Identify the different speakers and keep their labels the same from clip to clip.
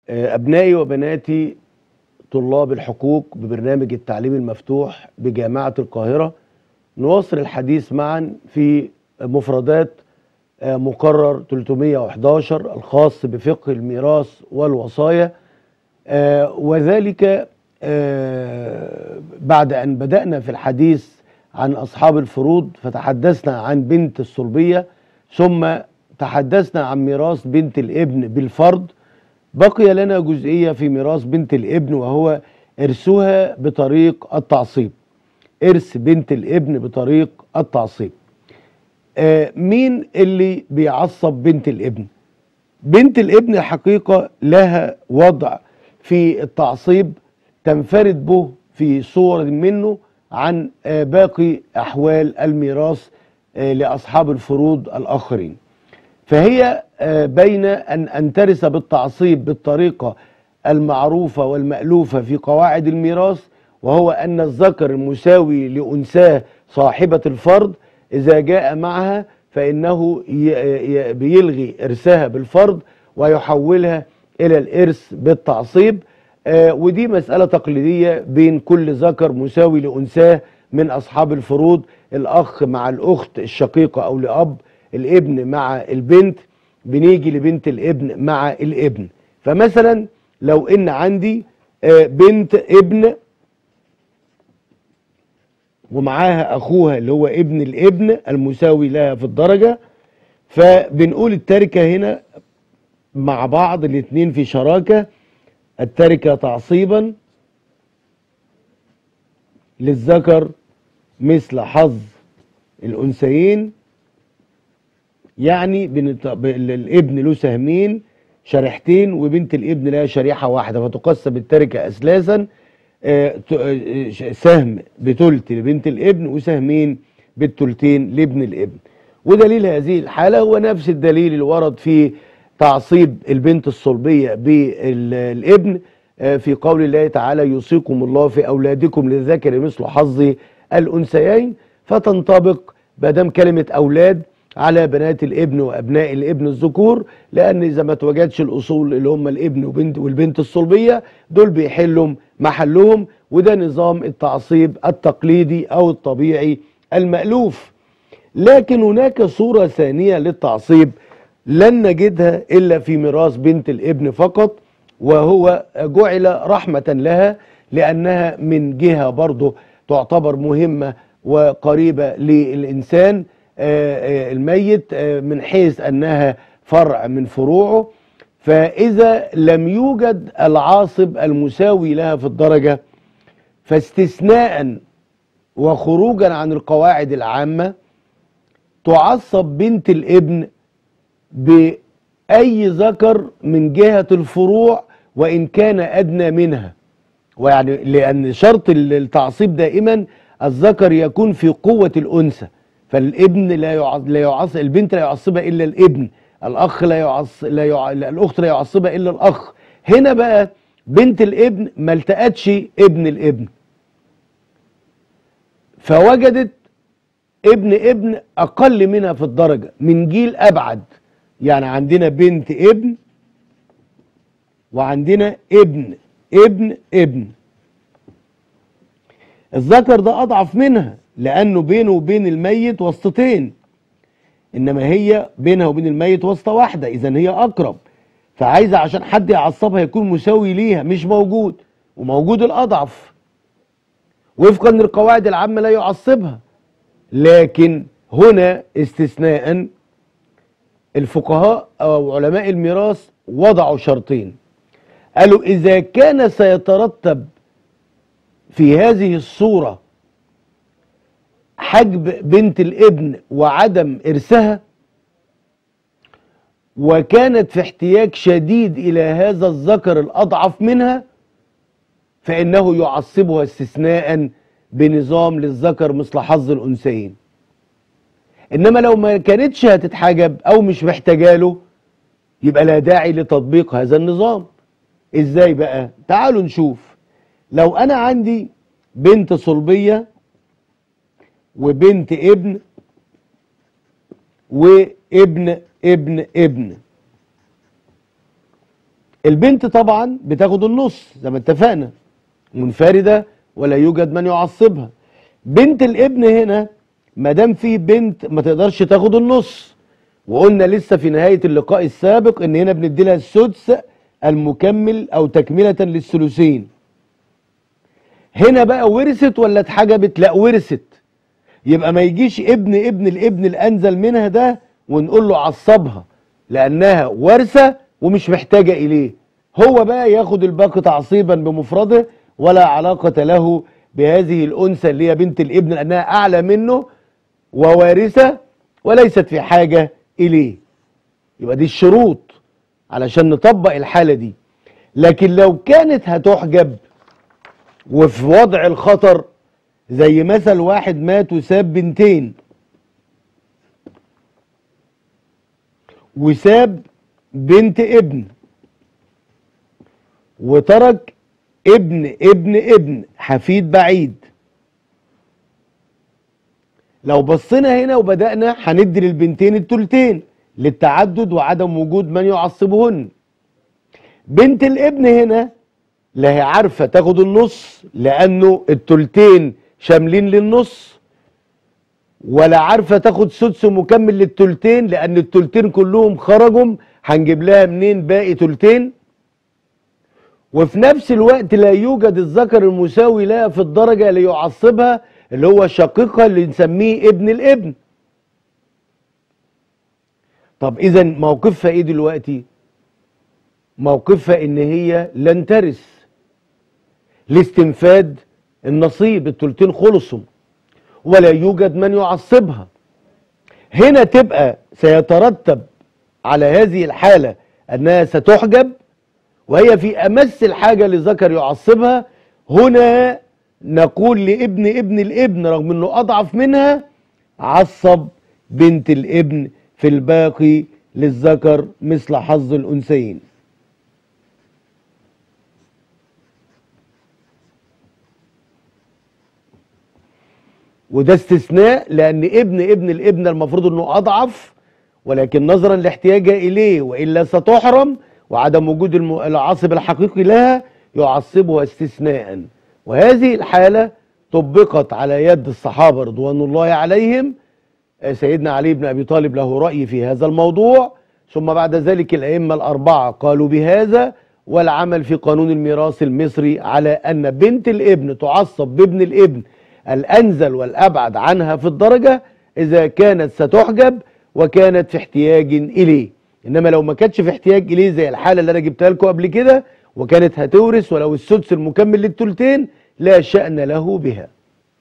Speaker 1: أبنائي وبناتي طلاب الحقوق ببرنامج التعليم المفتوح بجامعة القاهرة نواصل الحديث معا في مفردات مقرر 311 الخاص بفقه الميراث والوصايا وذلك بعد أن بدأنا في الحديث عن أصحاب الفروض فتحدثنا عن بنت الصلبية ثم تحدثنا عن ميراث بنت الابن بالفرض بقي لنا جزئية في ميراث بنت الابن وهو إرثها بطريق التعصيب إرث بنت الابن بطريق التعصيب آه مين اللي بيعصب بنت الابن بنت الابن الحقيقة لها وضع في التعصيب تنفرد به في صور منه عن آه باقي أحوال الميراث آه لأصحاب الفروض الآخرين فهي بين أن أن ترث بالتعصيب بالطريقة المعروفة والمألوفة في قواعد الميراث وهو أن الذكر المساوي لأنثاه صاحبة الفرض إذا جاء معها فإنه بيلغي إرثها بالفرض ويحولها إلى الإرث بالتعصيب ودي مسألة تقليدية بين كل ذكر مساوي لأنثاه من أصحاب الفروض الأخ مع الأخت الشقيقة أو لأب الابن مع البنت بنيجي لبنت الابن مع الابن فمثلا لو ان عندي بنت ابن ومعاها اخوها اللي هو ابن الابن المساوي لها في الدرجة فبنقول التركة هنا مع بعض الاتنين في شراكة التركة تعصيبا للذكر مثل حظ الانثيين يعني بنت... الابن له سهمين شريحتين وبنت الابن لها شريحه واحده فتقسم التركه اسلاسا سهم بتلت لبنت الابن وسهمين بالتلتين لابن الابن ودليل هذه الحاله هو نفس الدليل اللي ورد في تعصيب البنت الصلبيه بالابن في قول الله تعالى يوصيكم الله في اولادكم للذكر مثل حظ الانثيين فتنطبق ما دام كلمه اولاد على بنات الابن وابناء الابن الذكور لان اذا ما توجدش الاصول اللي هم الابن وبنت والبنت الصلبيه دول بيحلوا محلهم وده نظام التعصيب التقليدي او الطبيعي المالوف لكن هناك صوره ثانيه للتعصيب لن نجدها الا في ميراث بنت الابن فقط وهو جعل رحمه لها لانها من جهه برضه تعتبر مهمه وقريبه للانسان الميت من حيث أنها فرع من فروعه فإذا لم يوجد العاصب المساوي لها في الدرجة فاستثناء وخروجا عن القواعد العامة تعصب بنت الابن بأي ذكر من جهة الفروع وإن كان أدنى منها ويعني لأن شرط التعصيب دائما الذكر يكون في قوة الأنثى فالابن لا يعص لا يعص البنت لا يعصبها الا الابن الاخ لا يعص لا يع... الاخت لا يعصبها الا الاخ هنا بقى بنت الابن ما التقتش ابن الابن فوجدت ابن ابن اقل منها في الدرجه من جيل ابعد يعني عندنا بنت ابن وعندنا ابن ابن ابن الذكر ده اضعف منها لانه بينه وبين الميت وسطتين انما هي بينها وبين الميت وسطه واحده اذا هي اقرب فعايزه عشان حد يعصبها يكون مساوي ليها مش موجود وموجود الاضعف وفقا للقواعد العامه لا يعصبها لكن هنا استثناء الفقهاء او علماء الميراث وضعوا شرطين قالوا اذا كان سيترتب في هذه الصوره حجب بنت الابن وعدم ارثها وكانت في احتياج شديد الى هذا الذكر الاضعف منها فانه يعصبها استثناء بنظام للذكر مثل حظ الانثيين انما لو ما كانتش هتتحجب او مش محتاجه له يبقى لا داعي لتطبيق هذا النظام ازاي بقى تعالوا نشوف لو انا عندي بنت صلبيه وبنت ابن وابن ابن ابن البنت طبعا بتاخد النص زي ما اتفقنا منفردة ولا يوجد من يعصبها بنت الابن هنا ما دام في بنت ما تقدرش تاخد النص وقلنا لسه في نهاية اللقاء السابق ان هنا بندي لها السدس المكمل او تكملة للثلثين هنا بقى ورثت ولا اتحجبت لا ورثت يبقى ما يجيش ابن ابن الابن الانزل منها ده ونقول له عصبها لانها ورثه ومش محتاجه اليه هو بقى ياخد الباقي تعصيبا بمفرده ولا علاقه له بهذه الانثى اللي هي بنت الابن لانها اعلى منه ووارثه وليست في حاجه اليه يبقى دي الشروط علشان نطبق الحاله دي لكن لو كانت هتحجب وفي وضع الخطر زي مثل واحد مات وساب بنتين وساب بنت ابن وترك ابن ابن ابن حفيد بعيد لو بصينا هنا وبدأنا هندي للبنتين التلتين للتعدد وعدم وجود من يعصبهن بنت الابن هنا لا هي عارفه تاخد النص لانه التلتين شاملين للنص ولا عارفه تاخد سدس مكمل للتلتين لان التلتين كلهم خرجوا هنجيب لها منين باقي تلتين وفي نفس الوقت لا يوجد الذكر المساوي لها في الدرجه اللي يعصبها اللي هو شقيقها اللي نسميه ابن الابن طب اذا موقفها ايه دلوقتي موقفها ان هي لن ترث لاستنفاد النصيب التلتين خلصوا ولا يوجد من يعصبها هنا تبقى سيترتب على هذه الحالة أنها ستحجب وهي في أمس الحاجة لذكر يعصبها هنا نقول لابن ابن الابن رغم أنه أضعف منها عصب بنت الابن في الباقي للذكر مثل حظ الأنثيين وده استثناء لان ابن ابن الابن المفروض انه اضعف ولكن نظرا لاحتياجها اليه والا ستحرم وعدم وجود الم- العاصب الحقيقي لها يعصبها استثناء وهذه الحاله طبقت على يد الصحابه رضوان الله عليهم آه، سيدنا علي بن ابي طالب له راي في هذا الموضوع ثم بعد ذلك الائمه الاربعه قالوا بهذا والعمل في قانون الميراث المصري على ان بنت الابن تعصب بابن الابن الانزل والابعد عنها في الدرجه اذا كانت ستحجب وكانت في احتياج اليه انما لو ما كانتش في احتياج اليه زي الحاله اللي انا جبتها لكم قبل كده وكانت هتورث ولو السدس المكمل للثلثين لا شان له بها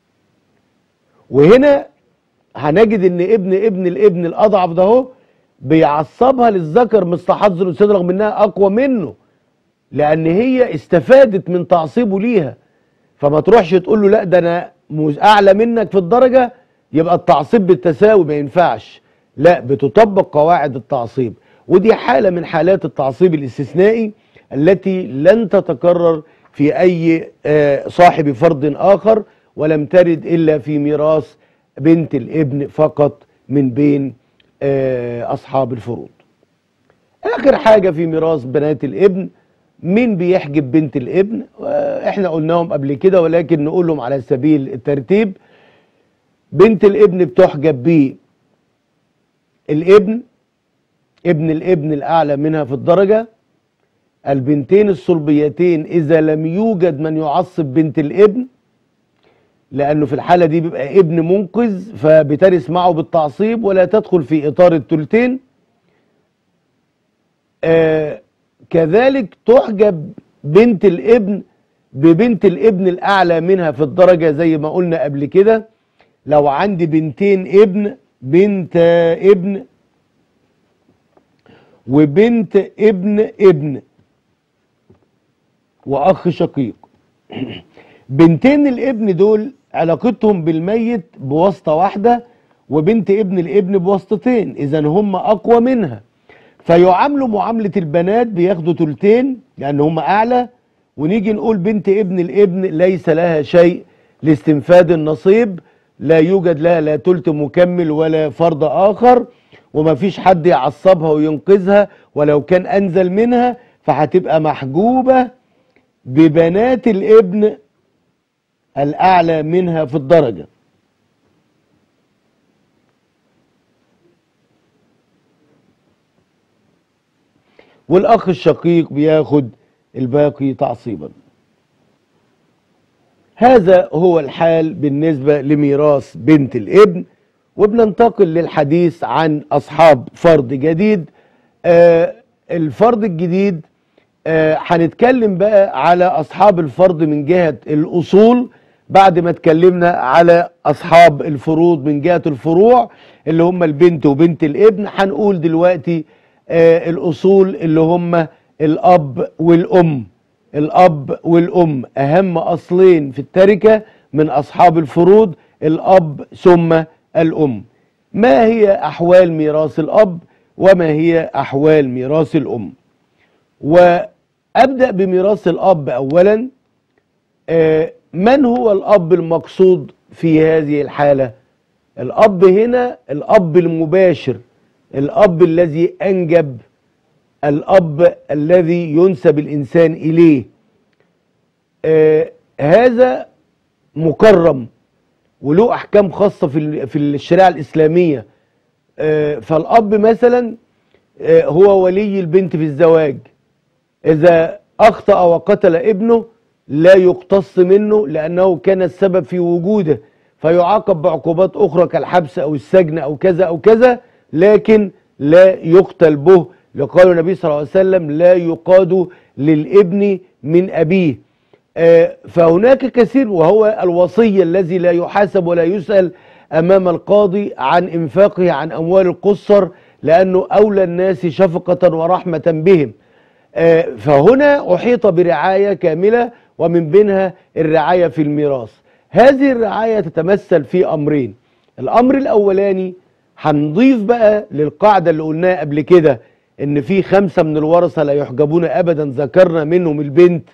Speaker 1: وهنا هنجد ان ابن ابن الابن الاضعف ده اهو بيعصبها للذكر مثل حظ الانثيين رغم انها اقوى منه لان هي استفادت من تعصيبه ليها فما تروحش تقول له لا ده انا مز- اعلى منك في الدرجه يبقى التعصيب بالتساوي ما ينفعش لا بتطبق قواعد التعصيب ودي حاله من حالات التعصيب الاستثنائي التي لن تتكرر في اي آه، صاحب فرض اخر ولم ترد الا في ميراث بنت الابن فقط من بين آه، اصحاب الفروض اخر حاجه في ميراث بنات الابن مين بيحجب بنت الابن آه، احنا قلناهم قبل كده ولكن نقولهم على سبيل الترتيب بنت الابن بتحجب بيه الابن ابن الابن الاعلى منها في الدرجه البنتين الصلبيتين اذا لم يوجد من يعصب بنت الابن لانه في الحاله دي بيبقى ابن منقذ فبترث معه بالتعصيب ولا تدخل في اطار الثلثين آه كذلك تحجب بنت الابن ببنت الابن الاعلى منها في الدرجه زي ما قلنا قبل كده لو عندي بنتين ابن بنت ابن وبنت ابن ابن واخ شقيق بنتين الابن دول علاقتهم بالميت بواسطه واحده وبنت ابن الابن بواسطتين اذا هم اقوى منها فيعاملوا معامله البنات بياخدوا تلتين لان هم اعلى ونيجي نقول بنت ابن الابن ليس لها شيء لاستنفاد النصيب لا يوجد لها لا تلت مكمل ولا فرض اخر وما فيش حد يعصبها وينقذها ولو كان انزل منها فهتبقى محجوبة ببنات الابن الأعلى منها في الدرجة والأخ الشقيق بياخد الباقي تعصيبا هذا هو الحال بالنسبة لميراث بنت الابن وبننتقل للحديث عن أصحاب فرض جديد آه الفرض الجديد آه هنتكلم بقى على أصحاب الفرض من جهة الأصول بعد ما اتكلمنا على أصحاب الفروض من جهة الفروع اللي هم البنت وبنت الابن هنقول دلوقتي آه الأصول اللي هم الأب والأم الأب والأم أهم أصلين في التركة من أصحاب الفروض الأب ثم الأم ما هي أحوال ميراث الأب وما هي أحوال ميراث الأم وأبدأ بميراث الأب أولا آه من هو الأب المقصود في هذه الحالة الأب هنا الأب المباشر الأب الذي أنجب الأب الذي ينسب الإنسان إليه آه هذا مكرم وله أحكام خاصة في في الشريعة الإسلامية آه فالأب مثلا آه هو ولي البنت في الزواج إذا أخطأ وقتل ابنه لا يقتص منه لأنه كان السبب في وجوده فيعاقب بعقوبات أخرى كالحبس أو السجن أو كذا أو كذا لكن لا يقتل به لقال النبي صلى الله عليه وسلم لا يقاد للابن من أبيه آه فهناك كثير وهو الوصي الذي لا يحاسب ولا يسأل أمام القاضي عن إنفاقه عن أموال القصر لأنه أولى الناس شفقة ورحمة بهم آه فهنا أحيط برعاية كاملة ومن بينها الرعاية في الميراث هذه الرعاية تتمثل في أمرين الأمر الأولاني هنضيف بقى للقاعدة اللي قلناها قبل كده ان في خمسة من الورثة لا يحجبون ابدا ذكرنا منهم البنت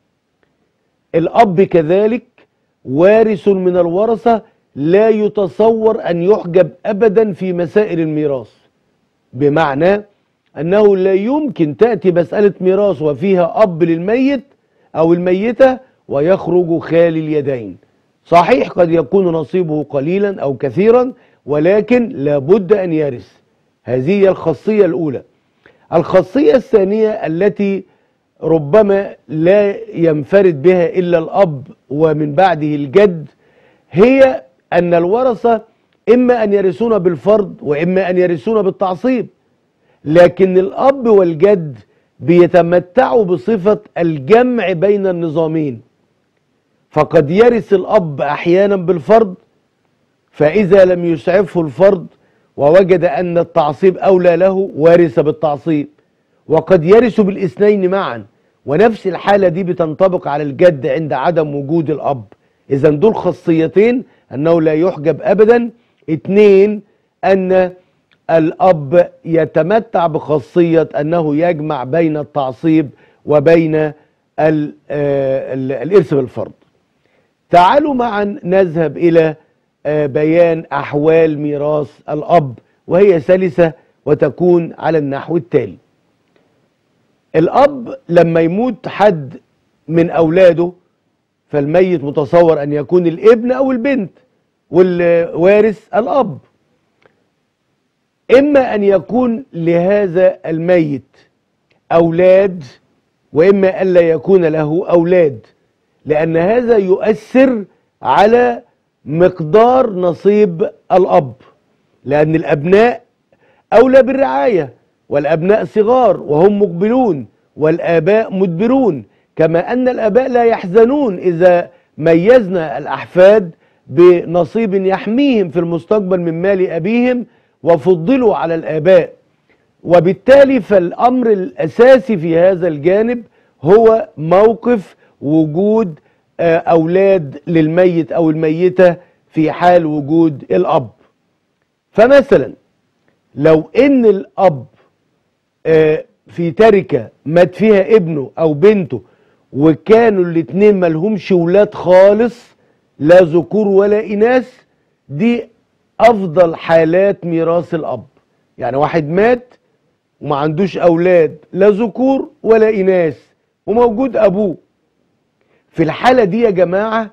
Speaker 1: الاب كذلك وارث من الورثة لا يتصور ان يحجب ابدا في مسائل الميراث بمعنى انه لا يمكن تأتي مسألة ميراث وفيها اب للميت او الميتة ويخرج خالي اليدين صحيح قد يكون نصيبه قليلا او كثيرا ولكن لابد ان يرث هذه هي الخاصية الاولى الخاصية الثانية التي ربما لا ينفرد بها إلا الأب ومن بعده الجد هي أن الورثة إما أن يرثون بالفرض وإما أن يرثون بالتعصيب لكن الأب والجد بيتمتعوا بصفة الجمع بين النظامين فقد يرث الأب أحيانا بالفرض فإذا لم يسعفه الفرض ووجد أن التعصيب أولى له وارث بالتعصيب وقد يرث بالاثنين معا ونفس الحالة دي بتنطبق على الجد عند عدم وجود الأب إذا دول خاصيتين أنه لا يحجب أبدا اتنين أن الأب يتمتع بخاصية أنه يجمع بين التعصيب وبين الإرث بالفرض تعالوا معا نذهب إلى بيان أحوال ميراث الأب وهي سلسة وتكون على النحو التالي الأب لما يموت حد من أولاده فالميت متصور أن يكون الابن أو البنت والوارث الأب إما أن يكون لهذا الميت أولاد وإما ألا يكون له أولاد لأن هذا يؤثر على مقدار نصيب الأب لأن الأبناء أولى بالرعاية والأبناء صغار وهم مقبلون والآباء مدبرون كما أن الآباء لا يحزنون إذا ميزنا الأحفاد بنصيب يحميهم في المستقبل من مال أبيهم وفضلوا على الآباء وبالتالي فالأمر الأساسي في هذا الجانب هو موقف وجود أولاد للميت أو الميتة في حال وجود الأب فمثلا لو إن الأب في تركة مات فيها ابنه أو بنته وكانوا الاتنين ملهمش ولاد خالص لا ذكور ولا إناث دي أفضل حالات ميراث الأب يعني واحد مات وما عندوش اولاد لا ذكور ولا اناث وموجود ابوه في الحالة دي يا جماعة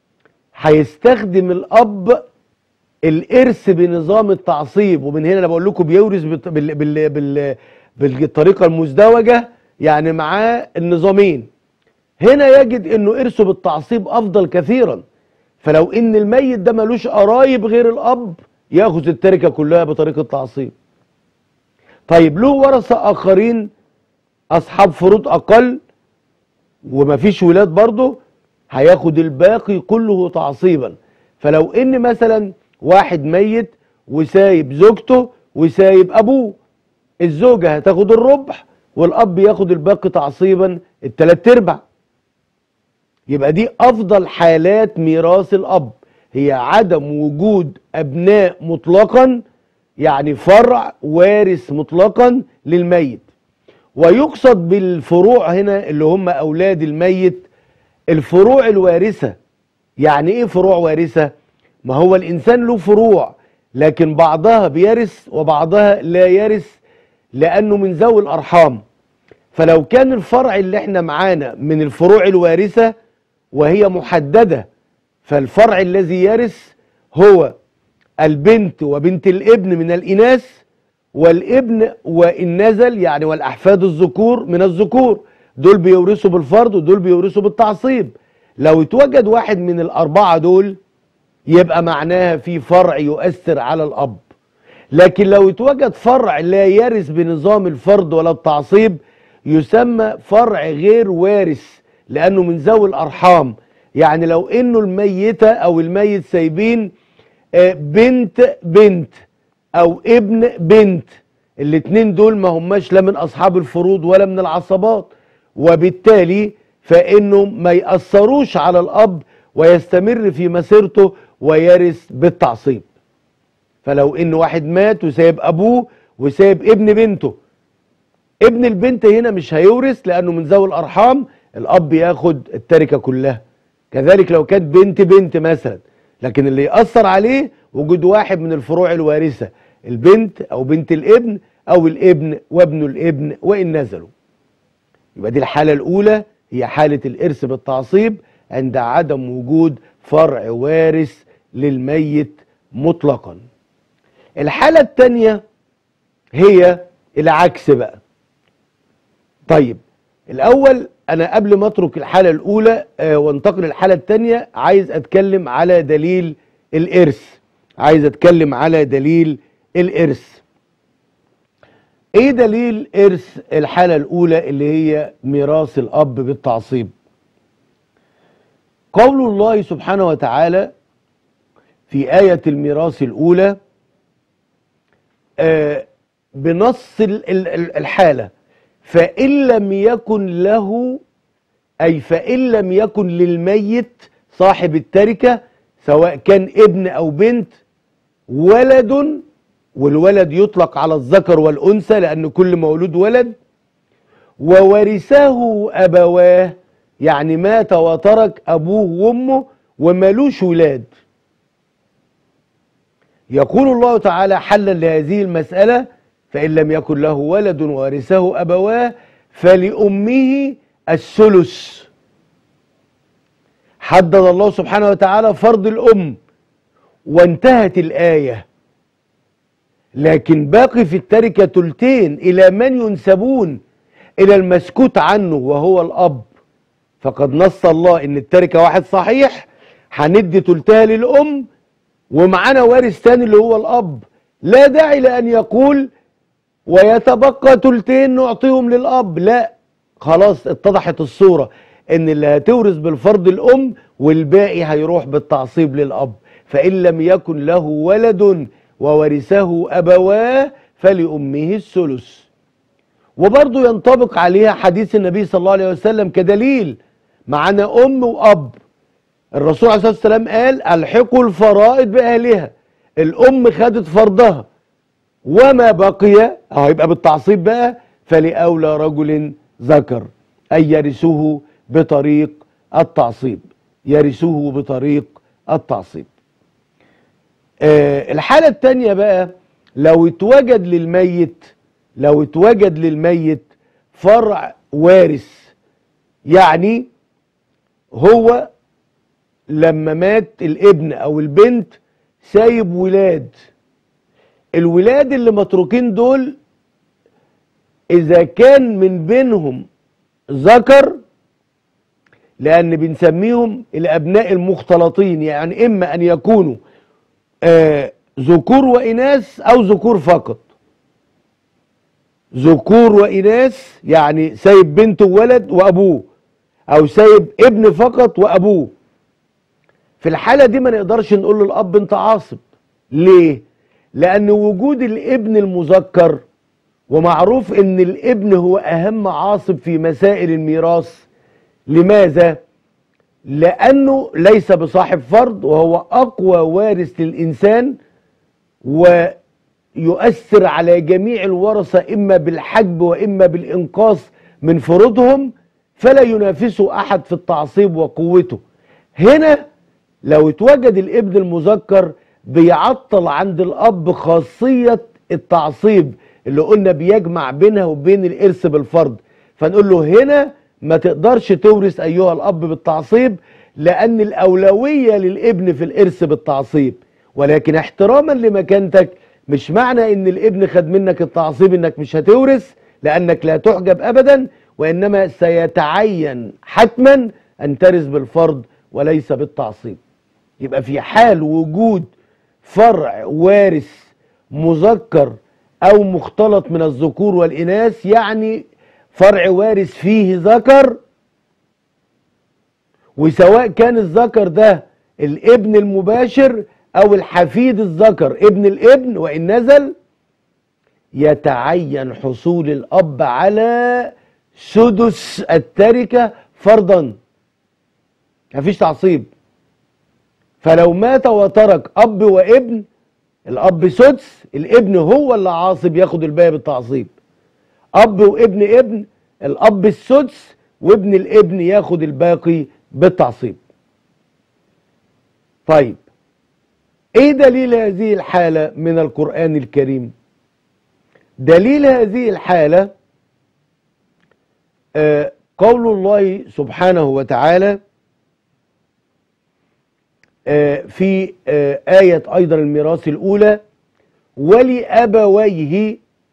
Speaker 1: هيستخدم الاب الارث بنظام التعصيب ومن هنا انا بقول لكم بيورث بال... بال... بال... بالطريقة المزدوجة يعني معاه النظامين هنا يجد انه ارثه بالتعصيب افضل كثيرا فلو ان الميت ده ملوش قرايب غير الاب ياخذ التركه كلها بطريقه تعصيب طيب له ورثه اخرين اصحاب فروض اقل ومفيش ولاد برضه هياخد الباقي كله تعصيبا فلو ان مثلا واحد ميت وسايب زوجته وسايب ابوه الزوجه هتاخد الربع والاب ياخد الباقي تعصيبا التلات ارباع يبقى دي افضل حالات ميراث الاب هي عدم وجود ابناء مطلقا يعني فرع وارث مطلقا للميت ويقصد بالفروع هنا اللي هم اولاد الميت الفروع الوارثه يعني ايه فروع وارثه ما هو الانسان له فروع لكن بعضها بيرث وبعضها لا يرث لانه من ذوي الارحام فلو كان الفرع اللي احنا معانا من الفروع الوارثه وهي محدده فالفرع الذي يرث هو البنت وبنت الابن من الاناث والابن وان نزل يعني والاحفاد الذكور من الذكور دول بيورثوا بالفرض ودول بيورثوا بالتعصيب لو اتوجد واحد من الاربعه دول يبقى معناها في فرع يؤثر على الاب لكن لو اتوجد فرع لا يرث بنظام الفرض ولا التعصيب يسمى فرع غير وارث لانه من ذوي الارحام يعني لو انه الميته او الميت سايبين بنت بنت او ابن بنت الاتنين دول ما هماش لا من اصحاب الفروض ولا من العصبات وبالتالي فانه ما ياثروش على الاب ويستمر في مسيرته ويرث بالتعصيب فلو ان واحد مات وسايب ابوه وسايب ابن بنته ابن البنت هنا مش هيورث لانه من ذوي الارحام الاب ياخد التركه كلها كذلك لو كانت بنت بنت مثلا لكن اللي ياثر عليه وجود واحد من الفروع الوارثه البنت او بنت الابن او الابن وابن الابن وان نزلوا يبقى دي الحاله الاولى هي حاله الارث بالتعصيب عند عدم وجود فرع وارث للميت مطلقا الحاله الثانيه هي العكس بقى طيب الاول انا قبل ما اترك الحاله الاولى آه وانتقل للحاله الثانيه عايز اتكلم على دليل الارث عايز اتكلم على دليل الارث ايه دليل ارث الحاله الاولى اللي هي ميراث الاب بالتعصيب قول الله سبحانه وتعالى في ايه الميراث الاولى آه بنص الحاله فإن لم يكن له أي فإن لم يكن للميت صاحب التركة سواء كان ابن أو بنت ولد والولد يطلق على الذكر والأنثى لأن كل مولود ولد وورثه أبواه يعني مات وترك أبوه وأمه ومالوش ولاد يقول الله تعالى حلا لهذه المسألة فإن لم يكن له ولد وارثه أبواه فلأمه الثلث حدد الله سبحانه وتعالى فرض الأم وانتهت الآية لكن باقي في التركة تلتين إلى من ينسبون إلى المسكوت عنه وهو الأب فقد نص الله إن التركة واحد صحيح هندي تلتها للأم ومعانا وارث تاني اللي هو الأب لا داعي لأن يقول ويتبقى تلتين نعطيهم للاب لا خلاص اتضحت الصوره ان اللي هتورث بالفرض الام والباقي هيروح بالتعصيب للاب فان لم يكن له ولد وورثه ابواه فلامه الثلث وبرضه ينطبق عليها حديث النبي صلى الله عليه وسلم كدليل معانا ام واب الرسول عليه الصلاه والسلام قال الحقوا الفرائض باهلها الام خدت فرضها وما بقي هيبقى بالتعصيب بقى فلأولى رجل ذكر أي يرثه بطريق التعصيب يرثه بطريق التعصيب آه الحالة التانية بقى لو اتوجد للميت لو اتوجد للميت فرع وارث يعني هو لما مات الابن او البنت سايب ولاد الولاد اللي متروكين دول اذا كان من بينهم ذكر لان بنسميهم الابناء المختلطين يعني اما ان يكونوا آه ذكور واناث او ذكور فقط ذكور واناث يعني سايب بنت وولد وابوه او سايب ابن فقط وابوه في الحاله دي ما نقدرش نقول للاب انت عاصب ليه لان وجود الابن المذكر ومعروف ان الابن هو اهم عاصب في مسائل الميراث لماذا لانه ليس بصاحب فرض وهو اقوى وارث للانسان ويؤثر على جميع الورثه اما بالحجب واما بالانقاص من فروضهم فلا ينافسه احد في التعصيب وقوته هنا لو اتوجد الابن المذكر بيعطل عند الاب خاصيه التعصيب اللي قلنا بيجمع بينها وبين الارث بالفرض فنقول له هنا ما تقدرش تورث ايها الاب بالتعصيب لان الاولويه للابن في الارث بالتعصيب ولكن احتراما لمكانتك مش معنى ان الابن خد منك التعصيب انك مش هتورث لانك لا تحجب ابدا وانما سيتعين حتما ان ترث بالفرض وليس بالتعصيب يبقى في حال وجود فرع وارث مذكر او مختلط من الذكور والاناث يعني فرع وارث فيه ذكر وسواء كان الذكر ده الابن المباشر او الحفيد الذكر ابن الابن وان نزل يتعين حصول الاب على سدس التركه فرضا مفيش تعصيب فلو مات وترك اب وابن الاب سدس الابن هو اللي عاصب ياخد الباقي بالتعصيب اب وابن ابن الاب السدس وابن الابن ياخد الباقي بالتعصيب طيب ايه دليل هذه الحالة من القرآن الكريم دليل هذه الحالة آه قول الله سبحانه وتعالى آه في آه آية أيضا الميراث الأولى ولأبويه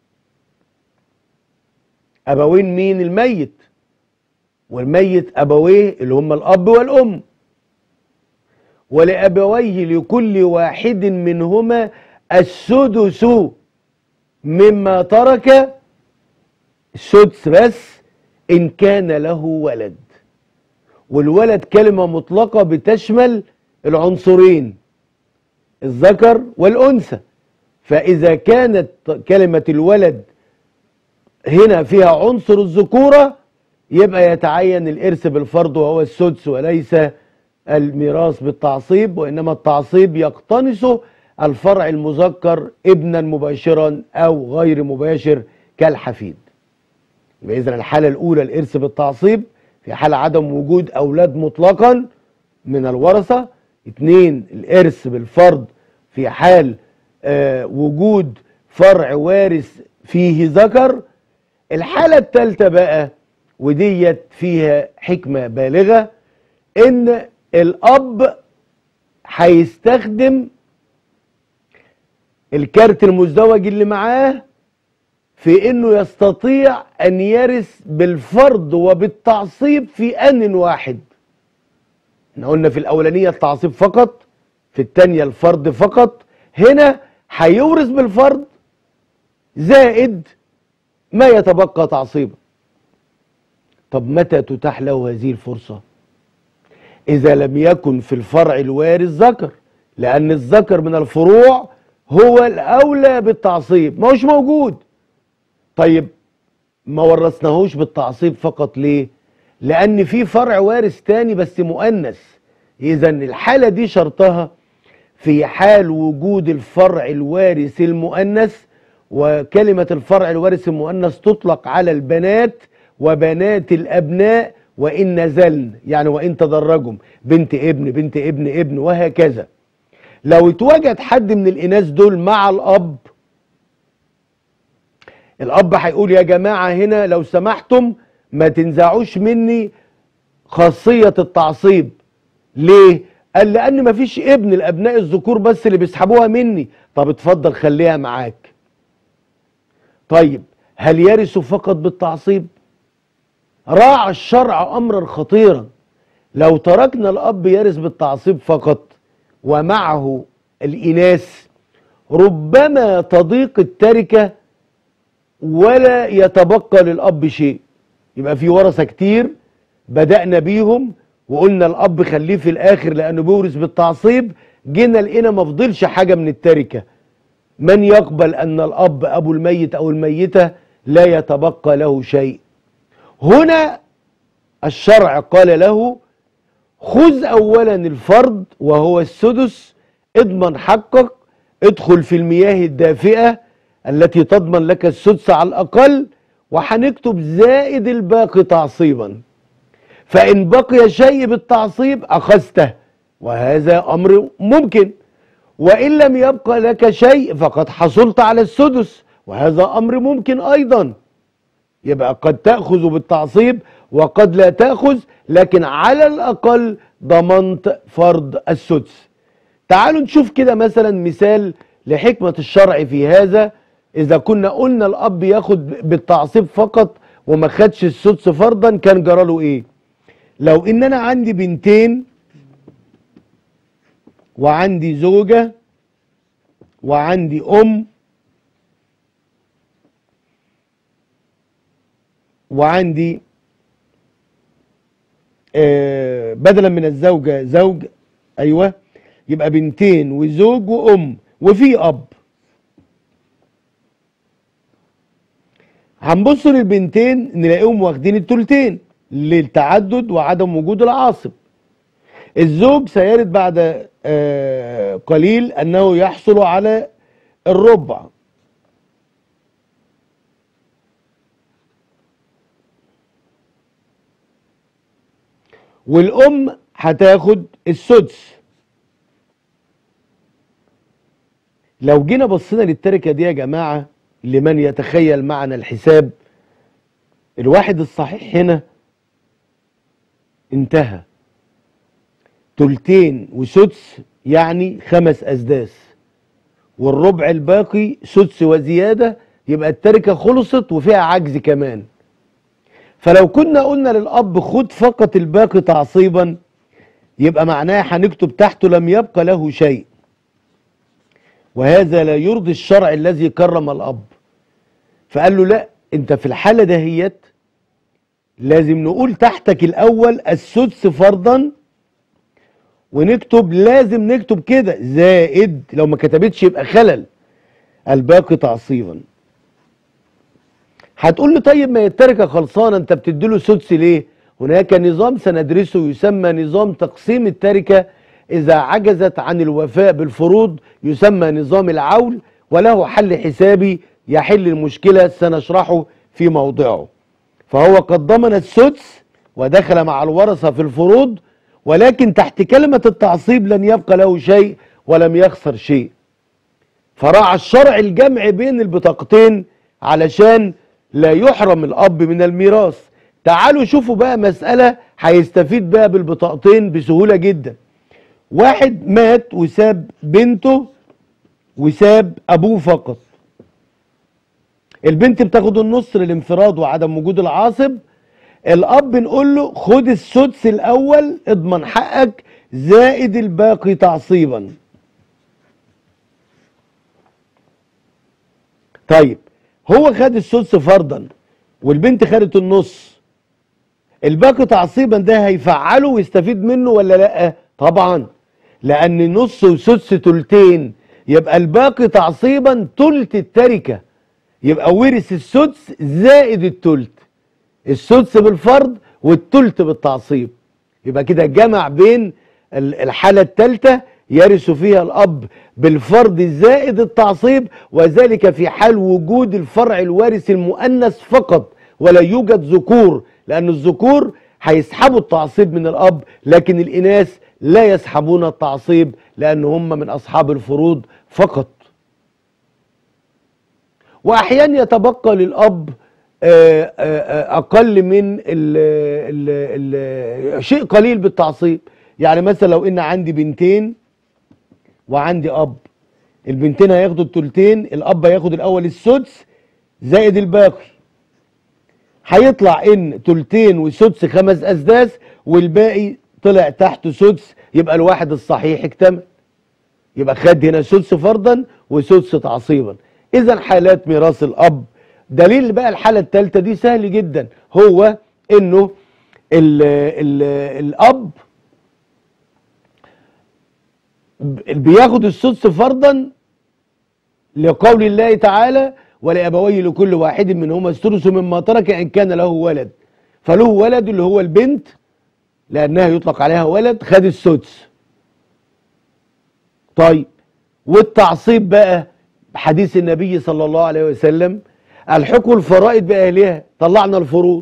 Speaker 1: أبوين مين الميت والميت أبويه اللي هم الأب والأم ولأبويه لكل واحد منهما السدس مما ترك السدس بس إن كان له ولد والولد كلمة مطلقة بتشمل العنصرين الذكر والأنثى فإذا كانت كلمة الولد هنا فيها عنصر الذكورة يبقى يتعين الإرث بالفرض وهو السدس وليس الميراث بالتعصيب وإنما التعصيب يقتنصه الفرع المذكر ابنا مباشرا أو غير مباشر كالحفيد يبقى إذن الحالة الأولى الإرث بالتعصيب في حال عدم وجود أولاد مطلقا من الورثة اثنين الإرث بالفرض في حال آه وجود فرع وارث فيه ذكر الحالة الثالثة بقى وديت فيها حكمة بالغة ان الاب هيستخدم الكارت المزدوج اللي معاه في انه يستطيع ان يرث بالفرض وبالتعصيب في ان واحد احنا قلنا في الاولانيه التعصيب فقط في الثانيه الفرض فقط هنا هيورث بالفرض زائد ما يتبقى تعصيبا طب متى تتاح له هذه الفرصة إذا لم يكن في الفرع الوارث ذكر لأن الذكر من الفروع هو الأولى بالتعصيب ما هوش موجود طيب ما ورثناهوش بالتعصيب فقط ليه لأن في فرع وارث تاني بس مؤنث إذا الحالة دي شرطها في حال وجود الفرع الوارث المؤنث وكلمة الفرع الوارث المؤنث تطلق على البنات وبنات الأبناء وإن نزلن يعني وإن تدرجم بنت ابن بنت ابن ابن وهكذا لو اتوجد حد من الإناث دول مع الأب الاب هيقول يا جماعه هنا لو سمحتم ما تنزعوش مني خاصيه التعصيب ليه قال لان مفيش ابن الابناء الذكور بس اللي بيسحبوها مني طب اتفضل خليها معاك طيب هل يرث فقط بالتعصيب راعى الشرع امرا خطيرا لو تركنا الاب يرث بالتعصيب فقط ومعه الاناث ربما تضيق التركه ولا يتبقى للاب شيء يبقى في ورثه كتير بدانا بيهم وقلنا الاب خليه في الاخر لانه بيورث بالتعصيب جينا لقينا ما فضلش حاجه من التركه من يقبل ان الاب ابو الميت او الميته لا يتبقى له شيء هنا الشرع قال له خذ اولا الفرض وهو السدس اضمن حقك ادخل في المياه الدافئه التي تضمن لك السدس على الاقل وهنكتب زائد الباقي تعصيبا فإن بقي شيء بالتعصيب أخذته وهذا أمر ممكن وإن لم يبقى لك شيء فقد حصلت على السدس وهذا أمر ممكن أيضا يبقى قد تأخذ بالتعصيب وقد لا تأخذ لكن على الأقل ضمنت فرض السدس تعالوا نشوف كده مثلا مثال لحكمة الشرع في هذا إذا كنا قلنا الأب ياخد بالتعصيب فقط وما خدش السدس فرضا كان جراله إيه لو ان انا عندي بنتين وعندي زوجة وعندي ام وعندي آه بدلا من الزوجة زوج ايوه يبقى بنتين وزوج وام وفي اب هنبص للبنتين نلاقيهم واخدين التلتين للتعدد وعدم وجود العاصب الزوج سيرد بعد آه قليل انه يحصل على الربع والام هتاخد السدس لو جينا بصينا للتركه دي يا جماعه لمن يتخيل معنا الحساب الواحد الصحيح هنا انتهى تلتين وسدس يعني خمس أسداس والربع الباقي سدس وزيادة يبقى التركة خلصت وفيها عجز كمان فلو كنا قلنا للأب خد فقط الباقي تعصيبا يبقى معناه هنكتب تحته لم يبقى له شيء وهذا لا يرضي الشرع الذي كرم الأب فقال له لا انت في الحالة دهيت لازم نقول تحتك الاول السدس فرضا ونكتب لازم نكتب كده زائد لو ما كتبتش يبقى خلل الباقي تعصيبا هتقول لي طيب ما هي التركه خلصانه انت بتديله سدس ليه هناك نظام سندرسه يسمى نظام تقسيم التركه اذا عجزت عن الوفاء بالفروض يسمى نظام العول وله حل حسابي يحل المشكله سنشرحه في موضعه فهو قد ضمن السدس ودخل مع الورثة في الفروض ولكن تحت كلمة التعصيب لن يبقى له شيء ولم يخسر شيء فراعى الشرع الجمع بين البطاقتين علشان لا يحرم الأب من الميراث تعالوا شوفوا بقى مسألة هيستفيد بقى بالبطاقتين بسهولة جدا واحد مات وساب بنته وساب أبوه فقط البنت بتاخد النص للانفراد وعدم وجود العاصب الاب نقول له خد السدس الاول اضمن حقك زائد الباقي تعصيبا طيب هو خد السدس فرضا والبنت خدت النص الباقي تعصيبا ده هيفعله ويستفيد منه ولا لا طبعا لان نص وسدس تلتين يبقى الباقي تعصيبا تلت التركه يبقى ورث السدس زائد التلت السدس بالفرض والتلت بالتعصيب يبقى كده جمع بين الحالة الثالثة يرث فيها الأب بالفرض زائد التعصيب وذلك في حال وجود الفرع الوارث المؤنث فقط ولا يوجد ذكور لأن الذكور هيسحبوا التعصيب من الأب لكن الإناث لا يسحبون التعصيب لأن هم من أصحاب الفروض فقط واحيانا يتبقى للاب آه، آه، آه، اقل من ال ال ال شيء قليل بالتعصيب يعني مثلا لو ان عندي بنتين وعندي اب البنتين هياخدوا التلتين الاب هياخد الاول السدس زائد الباقي هيطلع ان تلتين وسدس خمس اسداس والباقي طلع تحته سدس يبقى الواحد الصحيح اكتمل يبقى خد هنا سدس فرضا وسدس تعصيبا اذا حالات ميراث الاب دليل بقى الحاله الثالثه دي سهل جدا هو انه ال ال الاب بياخد السدس فرضا لقول الله تعالى ولأبويه لكل واحد منهما الثلث مما ترك إن كان له ولد فله ولد اللي هو البنت لأنها يطلق عليها ولد خد السدس طيب والتعصيب بقى حديث النبي صلى الله عليه وسلم الحكم الفرائض بأهلها طلعنا الفروض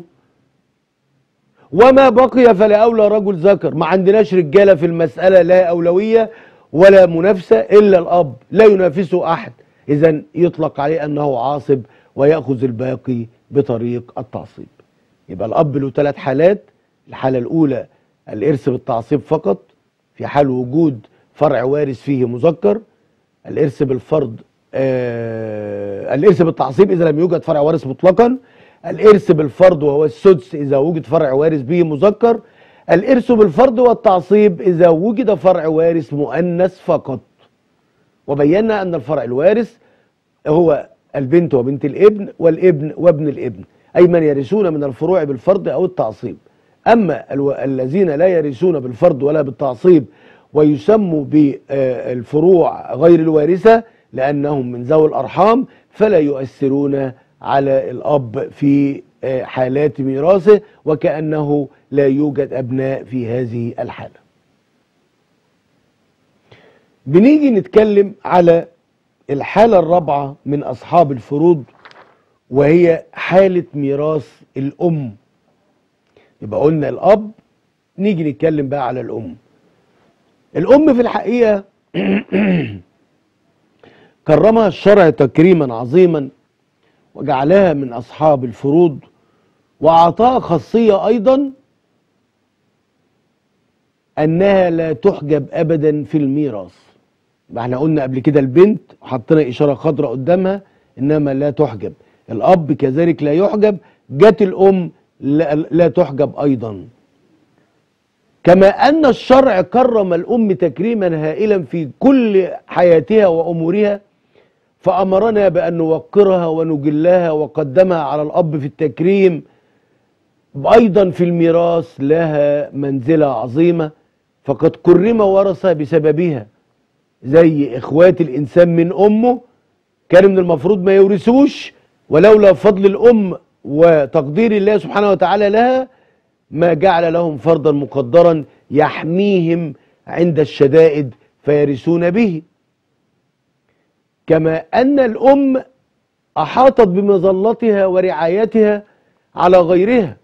Speaker 1: وما بقي فلا أولى رجل ذكر ما عندناش رجالة في المسألة لا أولوية ولا منافسة إلا الأب لا ينافسه أحد إذا يطلق عليه أنه عاصب ويأخذ الباقي بطريق التعصيب يبقى الأب له ثلاث حالات الحالة الأولى الإرث بالتعصيب فقط في حال وجود فرع وارث فيه مذكر الإرث بالفرض آه الإرث بالتعصيب إذا لم يوجد فرع وارث مطلقا الإرث بالفرض وهو السدس إذا وجد فرع وارث به مذكر الإرث بالفرض والتعصيب إذا وجد فرع وارث مؤنث فقط وبينا أن الفرع الوارث هو البنت وبنت الابن والابن وابن الابن أي من يرثون من الفروع بالفرض أو التعصيب أما الو... الذين لا يرثون بالفرض ولا بالتعصيب ويسموا بالفروع غير الوارثة لأنهم من ذوي الأرحام فلا يؤثرون على الأب في حالات ميراثه وكأنه لا يوجد أبناء في هذه الحالة بنيجي نتكلم على الحالة الرابعة من أصحاب الفروض وهي حالة ميراث الأم يبقى قلنا الأب نيجي نتكلم بقى على الأم الأم في الحقيقة كرمها الشرع تكريما عظيما وجعلها من أصحاب الفروض وأعطاها خاصية أيضا أنها لا تحجب أبدا في الميراث ما احنا قلنا قبل كده البنت حطينا إشارة خضراء قدامها إنما لا تحجب الأب كذلك لا يحجب جت الأم لا, لا تحجب أيضا كما أن الشرع كرم الأم تكريما هائلا في كل حياتها وأمورها فأمرنا بأن نوقرها ونجلها وقدمها على الأب في التكريم أيضا في الميراث لها منزلة عظيمة فقد كرم ورثة بسببها زي إخوات الإنسان من أمه كان من المفروض ما يورثوش ولولا فضل الأم وتقدير الله سبحانه وتعالى لها ما جعل لهم فرضا مقدرا يحميهم عند الشدائد فيرثون به كما أن الأم أحاطت بمظلتها ورعايتها على غيرها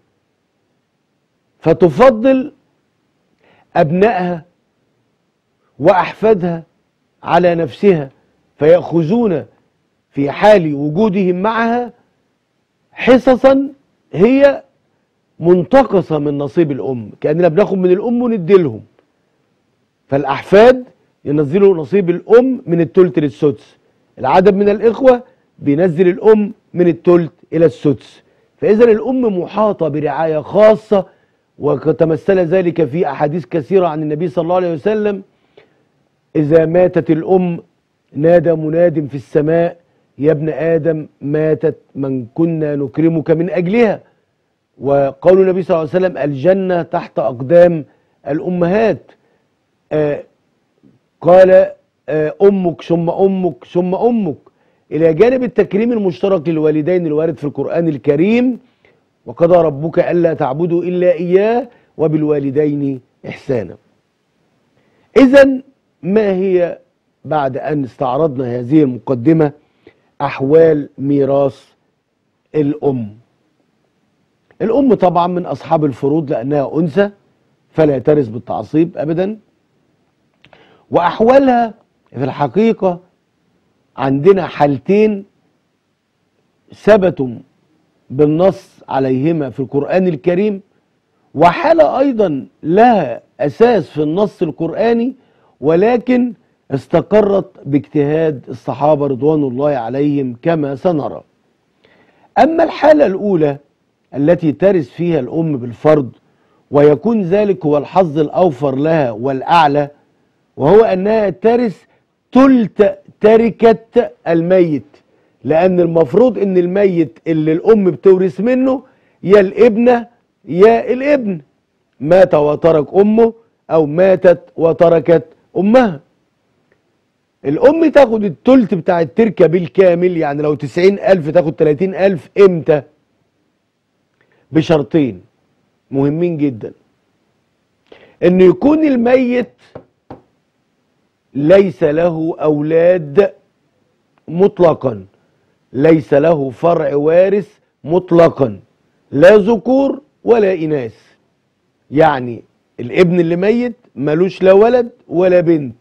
Speaker 1: فتفضل أبنائها وأحفادها على نفسها فيأخذون في حال وجودهم معها حصصا هي منتقصة من نصيب الأم كأننا بناخد من الأم ونديلهم فالأحفاد ينزلوا نصيب الأم من التلت للسدس العدد من الإخوة بينزل الأم من التلت إلى السدس فإذا الأم محاطة برعاية خاصة وتمثل ذلك في أحاديث كثيرة عن النبي صلى الله عليه وسلم إذا ماتت الأم نادى مناد في السماء يا ابن آدم ماتت من كنا نكرمك من أجلها وقول النبي صلى الله عليه وسلم الجنة تحت أقدام الأمهات آه قال آه أمك ثم أمك ثم أمك إلى جانب التكريم المشترك للوالدين الوارد في القرآن الكريم وقضى ربك ألا تعبدوا إلا إياه وبالوالدين إحسانا إذا ما هي بعد أن استعرضنا هذه المقدمة أحوال ميراث الأم الأم طبعا من أصحاب الفروض لأنها أنثى فلا ترث بالتعصيب أبدا وأحوالها في الحقيقة عندنا حالتين ثبتوا بالنص عليهما في القرآن الكريم وحالة أيضا لها أساس في النص القرآني ولكن استقرت باجتهاد الصحابة رضوان الله عليهم كما سنرى أما الحالة الأولى التي ترث فيها الأم بالفرض ويكون ذلك هو الحظ الأوفر لها والأعلى وهو أنها ترث تلت تركة الميت لأن المفروض أن الميت اللي الأم بتورث منه يا الابنة يا الابن مات وترك أمه أو ماتت وتركت أمها الأم تاخد التلت بتاع التركة بالكامل يعني لو تسعين ألف تاخد تلاتين ألف إمتى بشرطين مهمين جدا ان يكون الميت ليس له اولاد مطلقا ليس له فرع وارث مطلقا لا ذكور ولا اناث يعني الابن اللي ميت ملوش لا ولد ولا بنت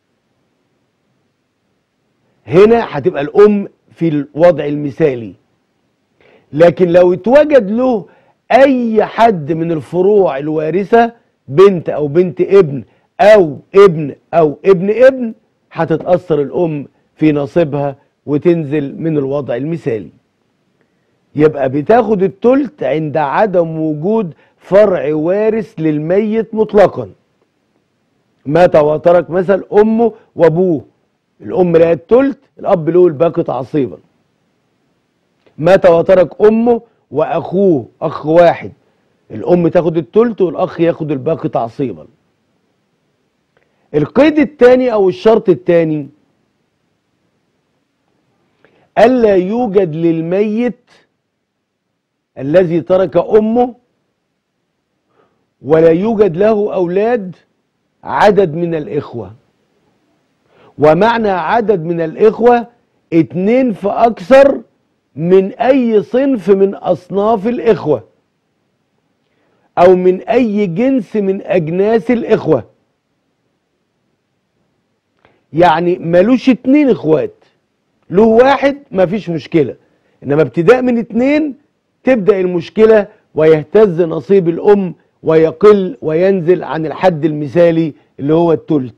Speaker 1: هنا هتبقى الام في الوضع المثالي لكن لو اتوجد له اي حد من الفروع الوارثه بنت او بنت ابن او ابن او ابن ابن هتتاثر الام في نصيبها وتنزل من الوضع المثالي يبقى بتاخد التلت عند عدم وجود فرع وارث للميت مطلقا مات وترك مثل امه وابوه الام لها التلت الاب له الباقي تعصيبا مات وترك امه واخوه اخ واحد الام تاخد التلت والاخ ياخد الباقي تعصيبا القيد الثاني او الشرط الثاني الا يوجد للميت الذي ترك امه ولا يوجد له اولاد عدد من الاخوه ومعنى عدد من الاخوه اتنين فاكثر من اي صنف من اصناف الاخوه او من اي جنس من اجناس الاخوه يعني ملوش اتنين اخوات له واحد مفيش مشكله انما ابتداء من اتنين تبدا المشكله ويهتز نصيب الام ويقل وينزل عن الحد المثالي اللي هو التلت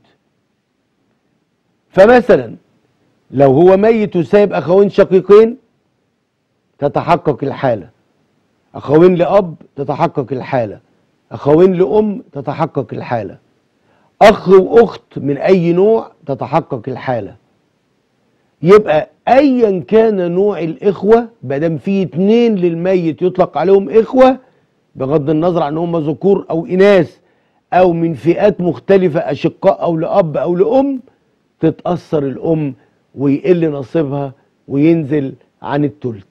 Speaker 1: فمثلا لو هو ميت وسايب اخوين شقيقين تتحقق الحالة أخوين لأب تتحقق الحالة أخوين لأم تتحقق الحالة أخ وأخت من أي نوع تتحقق الحالة يبقى أيا كان نوع الإخوة بدم في اتنين للميت يطلق عليهم إخوة بغض النظر عن هم ذكور أو إناث أو من فئات مختلفة أشقاء أو لأب أو لأم تتأثر الأم ويقل نصيبها وينزل عن التلت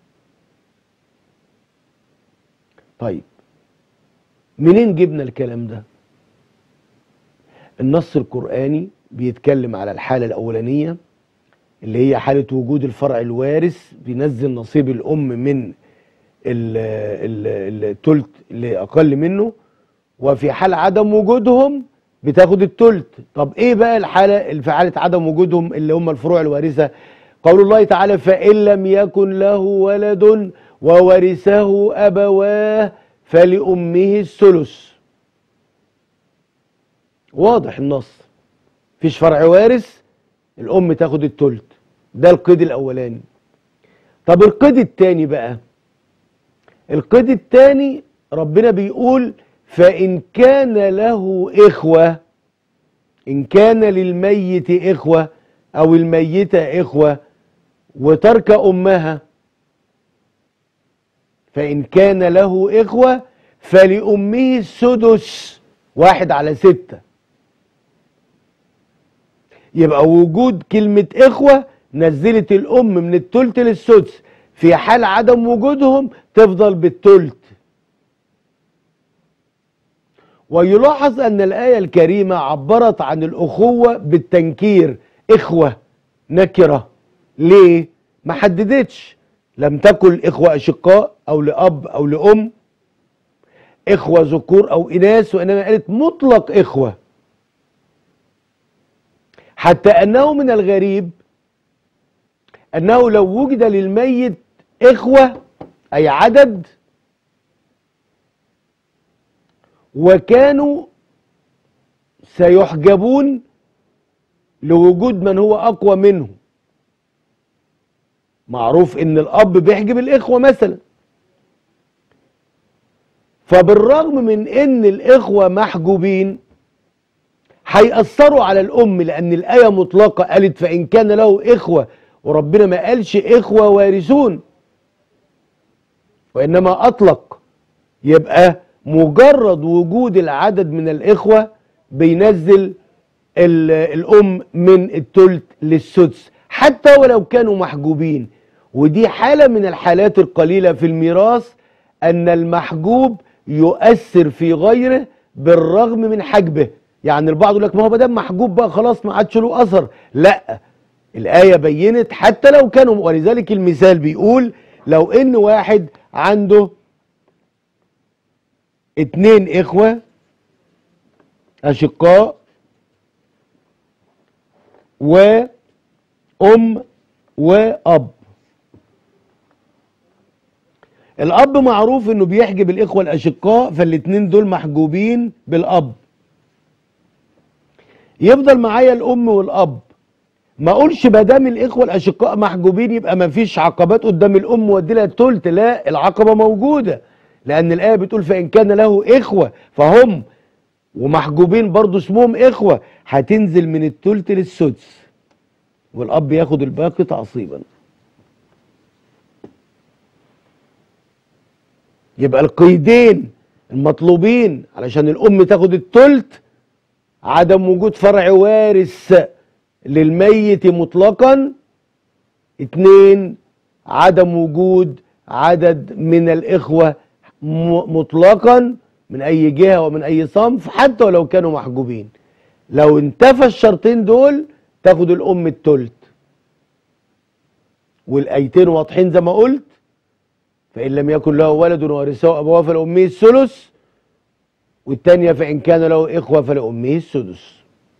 Speaker 1: طيب منين جبنا الكلام ده النص القرآني بيتكلم على الحالة الأولانية اللي هي حالة وجود الفرع الوارث بينزل نصيب الأم من التلت لأقل منه وفي حال عدم وجودهم بتاخد التلت طب ايه بقى الحالة اللي في حالة عدم وجودهم اللي هم الفروع الوارثة قول الله تعالى فإن لم يكن له ولد وورثه أبواه فلأمه الثلث واضح النص فيش فرع وارث الأم تاخد التلت ده القيد الأولاني طب القيد التاني بقى القيد التاني ربنا بيقول فإن كان له إخوة إن كان للميت إخوة أو الميتة إخوة وترك أمها فإن كان له إخوة فلأمه السدس واحد على ستة يبقى وجود كلمة إخوة نزلت الأم من التلت للسدس في حال عدم وجودهم تفضل بالتلت ويلاحظ أن الآية الكريمة عبرت عن الأخوة بالتنكير إخوة نكرة ليه؟ ما حددتش لم تكن إخوة أشقاء أو لأب أو لأم إخوة ذكور أو إناث وإنما قالت مطلق إخوة حتى أنه من الغريب أنه لو وجد للميت إخوة أي عدد وكانوا سيحجبون لوجود من هو أقوى منه معروف إن الأب بيحجب الإخوة مثلا فبالرغم من إن الإخوة محجوبين هيأثروا على الأم لأن الآية مطلقة قالت فإن كان له إخوة وربنا ما قالش إخوة وارثون وإنما أطلق يبقى مجرد وجود العدد من الإخوة بينزل الأم من التلت للسدس حتى ولو كانوا محجوبين ودي حالة من الحالات القليلة في الميراث أن المحجوب يؤثر في غيره بالرغم من حجبه يعني البعض يقول لك ما هو ما دام محجوب بقى خلاص ما عادش له اثر لا الايه بينت حتى لو كانوا ولذلك المثال بيقول لو ان واحد عنده اتنين اخوه اشقاء وام واب الاب معروف انه بيحجب الاخوه الاشقاء فالاتنين دول محجوبين بالاب يفضل معايا الام والاب ما اقولش ما دام الاخوه الاشقاء محجوبين يبقى ما فيش عقبات قدام الام وادي لها التلت لا العقبه موجوده لان الايه بتقول فان كان له اخوه فهم ومحجوبين برضو اسمهم اخوه هتنزل من التلت للسدس والاب ياخد الباقي تعصيبا يبقى القيدين المطلوبين علشان الام تاخد التلت عدم وجود فرع وارث للميت مطلقا اتنين عدم وجود عدد من الإخوة مطلقا من أي جهة ومن أي صنف حتى ولو كانوا محجوبين لو انتفى الشرطين دول تاخد الأم التلت والأيتين واضحين زي ما قلت فإن لم يكن له ولد وارثه أبواه فالأمي الثلث والتانية فإن كان له إخوة فلأمه السدس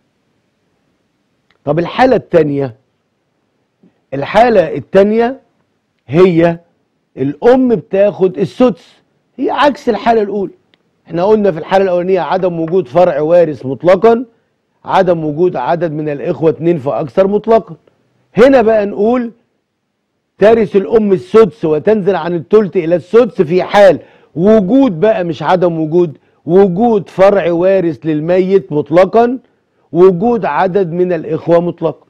Speaker 1: طب الحالة التانية الحالة التانية هي الأم بتاخد السدس هي عكس الحالة الأولى احنا قلنا في الحالة الأولانية عدم وجود فرع وارث مطلقا عدم وجود عدد من الإخوة اتنين فأكثر مطلقا هنا بقى نقول ترث الأم السدس وتنزل عن الثلث إلى السدس في حال وجود بقى مش عدم وجود وجود فرع وارث للميت مطلقا وجود عدد من الإخوة مطلقا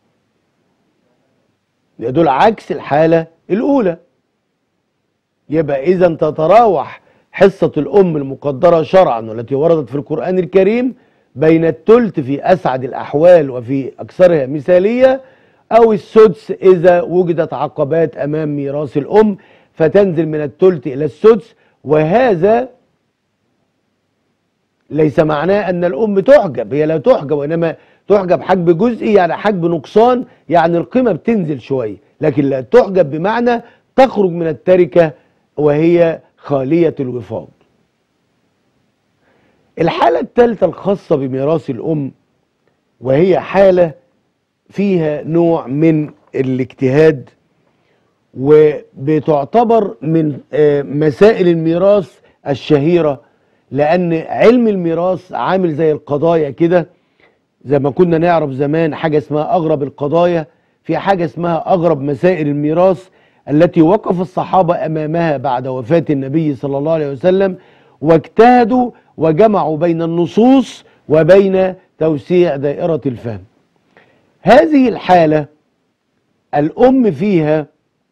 Speaker 1: دول عكس الحالة الأولى يبقى إذا تتراوح حصة الأم المقدرة شرعا والتي وردت في القرآن الكريم بين التلت في أسعد الأحوال وفي أكثرها مثالية أو السدس إذا وجدت عقبات أمام ميراث الأم فتنزل من التلت إلى السدس وهذا ليس معناه ان الام تحجب هي لا تحجب وانما تحجب حجب جزئي يعني حجب نقصان يعني القيمه بتنزل شويه لكن لا تحجب بمعنى تخرج من التركه وهي خاليه الوفاض الحاله الثالثه الخاصه بميراث الام وهي حاله فيها نوع من الاجتهاد وبتعتبر من مسائل الميراث الشهيره لان علم الميراث عامل زي القضايا كده زي ما كنا نعرف زمان حاجه اسمها اغرب القضايا في حاجه اسمها اغرب مسائل الميراث التي وقف الصحابه امامها بعد وفاه النبي صلى الله عليه وسلم واجتهدوا وجمعوا بين النصوص وبين توسيع دائره الفهم هذه الحاله الام فيها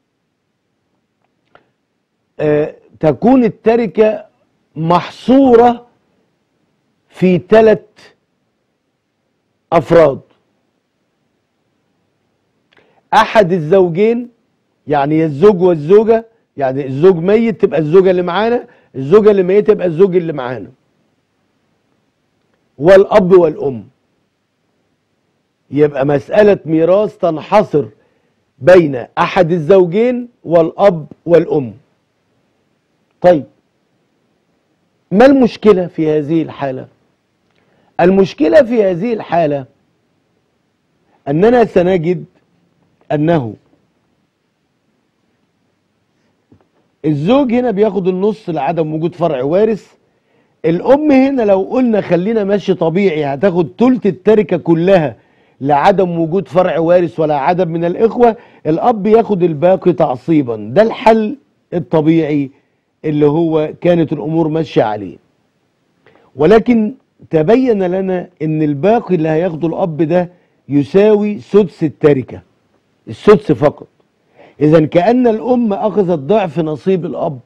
Speaker 1: آه تكون التركه محصورة في ثلاث أفراد أحد الزوجين يعني الزوج والزوجة يعني الزوج ميت تبقى الزوجة اللي معانا الزوجة اللي ميتة تبقى الزوج اللي معانا والأب والأم يبقى مسألة ميراث تنحصر بين أحد الزوجين والأب والأم طيب ما المشكلة في هذه الحالة المشكلة في هذه الحالة أننا سنجد أنه الزوج هنا بياخد النص لعدم وجود فرع وارث الام هنا لو قلنا خلينا ماشي طبيعي هتاخد تلت التركه كلها لعدم وجود فرع وارث ولا عدم من الاخوه الاب ياخد الباقي تعصيبا ده الحل الطبيعي اللي هو كانت الامور ماشيه عليه ولكن تبين لنا ان الباقي اللي هياخده الاب ده يساوي سدس التركه السدس فقط اذا كان الام اخذت ضعف نصيب الاب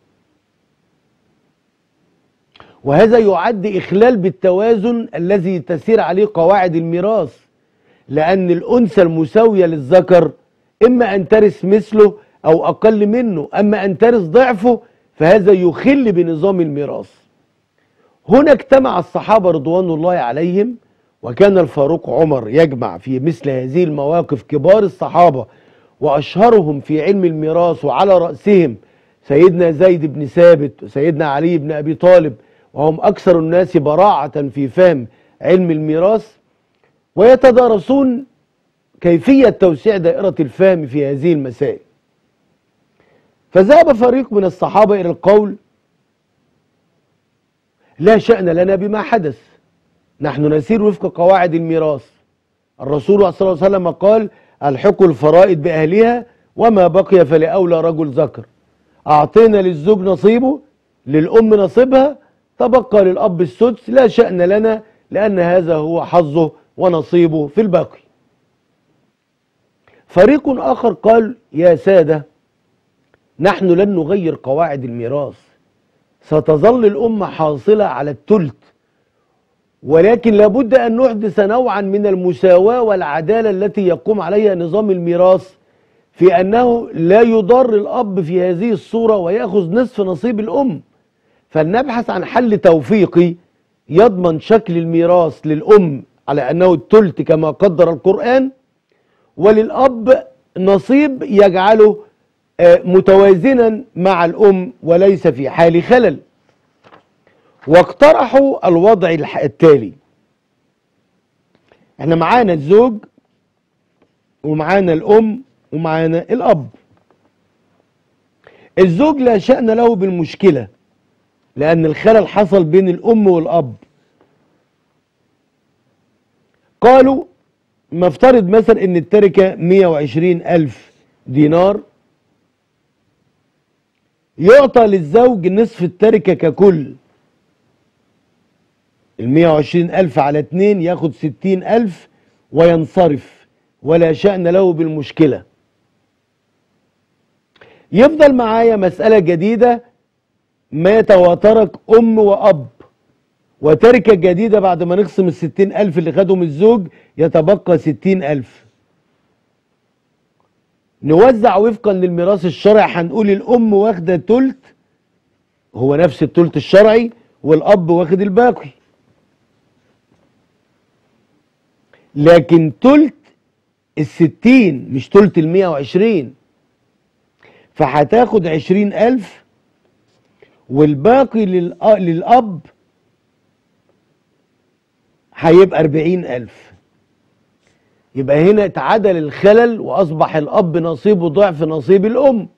Speaker 1: وهذا يعد إخلال بالتوازن الذي تسير عليه قواعد الميراث لأن الأنثى المساوية للذكر إما أن ترث مثله أو أقل منه أما أن ترث ضعفه فهذا يخل بنظام الميراث هنا اجتمع الصحابة رضوان الله عليهم وكان الفاروق عمر يجمع في مثل هذه المواقف كبار الصحابة وأشهرهم في علم الميراث وعلى رأسهم سيدنا زيد بن ثابت وسيدنا علي بن أبي طالب وهم أكثر الناس براعة في فهم علم الميراث ويتدارسون كيفية توسيع دائرة الفهم في هذه المسائل فذهب فريق من الصحابة إلى القول لا شأن لنا بما حدث نحن نسير وفق قواعد الميراث الرسول صلى الله عليه وسلم قال الحق الفرائض بأهلها وما بقي فلأولى رجل ذكر أعطينا للزوج نصيبه للأم نصيبها تبقى للأب السدس لا شأن لنا لأن هذا هو حظه ونصيبه في الباقي فريق آخر قال يا سادة نحن لن نغير قواعد الميراث ستظل الأمة حاصلة على التلت ولكن لابد أن نحدث نوعا من المساواة والعدالة التي يقوم عليها نظام الميراث في أنه لا يضر الأب في هذه الصورة ويأخذ نصف نصيب الأم فلنبحث عن حل توفيقي يضمن شكل الميراث للأم على أنه التلت كما قدر القرآن وللأب نصيب يجعله متوازنا مع الأم وليس في حال خلل واقترحوا الوضع التالي احنا معانا الزوج ومعانا الأم ومعانا الأب الزوج لا شأن له بالمشكلة لأن الخلل حصل بين الأم والأب قالوا نفترض مثلا ان التركة 120 ألف دينار يعطى للزوج نصف التركة ككل ال 120 ألف على اتنين ياخد 60 ألف وينصرف ولا شأن له بالمشكلة يفضل معايا مسألة جديدة مات وترك أم وأب وتركة جديدة بعد ما نقسم الستين ألف اللي خدهم الزوج يتبقى ستين ألف نوزع وفقا للميراث الشرعي هنقول الأم واخدة تلت هو نفس التلت الشرعي والأب واخد الباقي لكن تلت الستين مش تلت المية وعشرين فهتاخد عشرين ألف والباقي للأب هيبقى أربعين ألف يبقى هنا اتعدل الخلل وأصبح الأب نصيبه ضعف نصيب الأم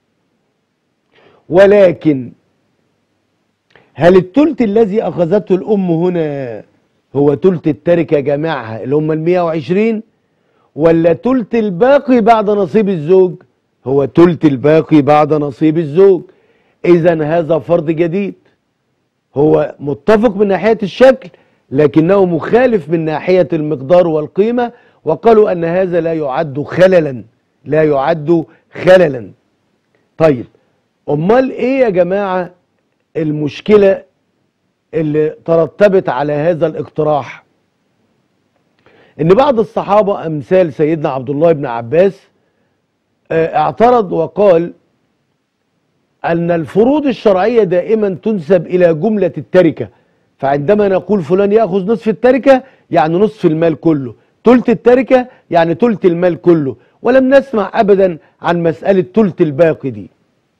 Speaker 1: ولكن هل التلت الذي أخذته الأم هنا هو تلت التركة جميعها اللي هم المية وعشرين ولا تلت الباقي بعد نصيب الزوج هو تلت الباقي بعد نصيب الزوج إذا هذا فرض جديد هو متفق من ناحية الشكل لكنه مخالف من ناحية المقدار والقيمة وقالوا أن هذا لا يعد خللا لا يعد خللا طيب أمال إيه يا جماعة المشكلة اللي ترتبت على هذا الاقتراح ان بعض الصحابة امثال سيدنا عبد الله بن عباس اعترض وقال ان الفروض الشرعية دائما تنسب الى جملة التركة فعندما نقول فلان يأخذ نصف التركة يعني نصف المال كله تلت التركة يعني تلت المال كله ولم نسمع ابدا عن مسألة تلت الباقي دي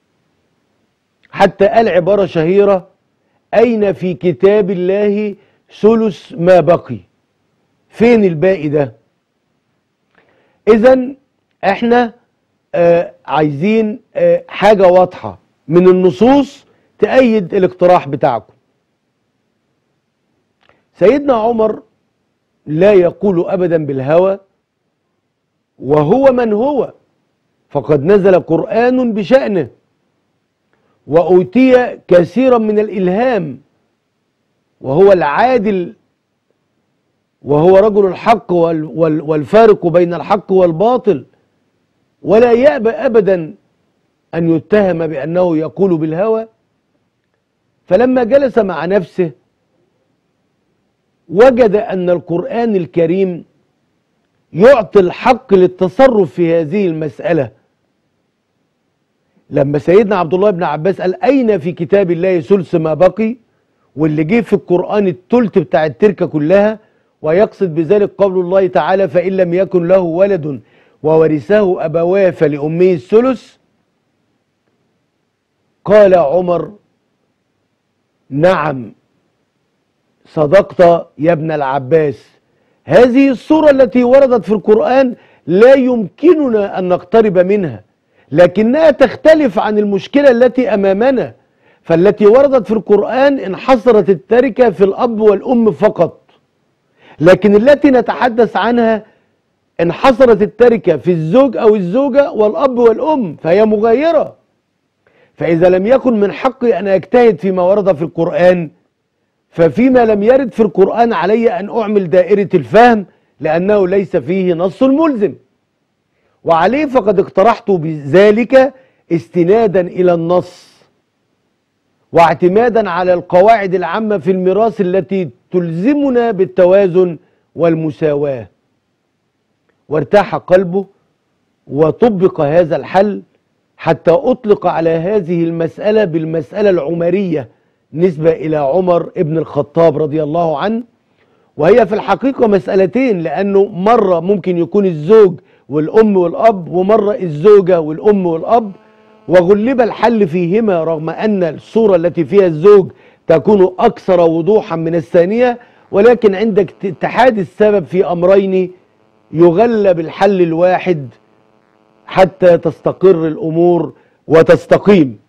Speaker 1: حتى قال عبارة شهيرة أين في كتاب الله ثلث ما بقي فين الباقي ده إذا احنا آه عايزين آه حاجة واضحة من النصوص تأيد الاقتراح بتاعكم سيدنا عمر لا يقول أبدا بالهوى وهو من هو فقد نزل قرآن بشأنه وأوتي كثيرا من الإلهام وهو العادل وهو رجل الحق والفارق بين الحق والباطل ولا يأبى أبدا أن يتهم بأنه يقول بالهوى فلما جلس مع نفسه وجد أن القرآن الكريم يعطي الحق للتصرف في هذه المسألة لما سيدنا عبد الله بن عباس قال أين في كتاب الله ثلث ما بقي واللي جه في القرآن التلت بتاع التركة كلها ويقصد بذلك قول الله تعالى فإن لم يكن له ولد وورثه أبواه فلأمه الثلث قال عمر نعم صدقت يا ابن العباس هذه الصورة التي وردت في القرآن لا يمكننا أن نقترب منها لكنها تختلف عن المشكلة التي أمامنا فالتي وردت في القرآن انحصرت التركة في الأب والأم فقط لكن التي نتحدث عنها انحصرت التركة في الزوج أو الزوجة والأب والأم فهي مغايرة فإذا لم يكن من حقي أن أجتهد فيما ورد في القرآن ففيما لم يرد في القرآن علي أن أعمل دائرة الفهم لأنه ليس فيه نص ملزم وعليه فقد اقترحت بذلك استنادا إلى النص واعتمادا على القواعد العامة في الميراث التي تلزمنا بالتوازن والمساواة وارتاح قلبه وطبق هذا الحل حتى أطلق على هذه المسألة بالمسألة العمرية نسبة إلى عمر ابن الخطاب رضي الله عنه وهي في الحقيقة مسألتين لأنه مرة ممكن يكون الزوج والأم والأب ومرة الزوجة والأم والأب وغلب الحل فيهما رغم أن الصورة التي فيها الزوج تكون أكثر وضوحا من الثانية ولكن عندك اتحاد السبب في أمرين يغلب الحل الواحد حتى تستقر الأمور وتستقيم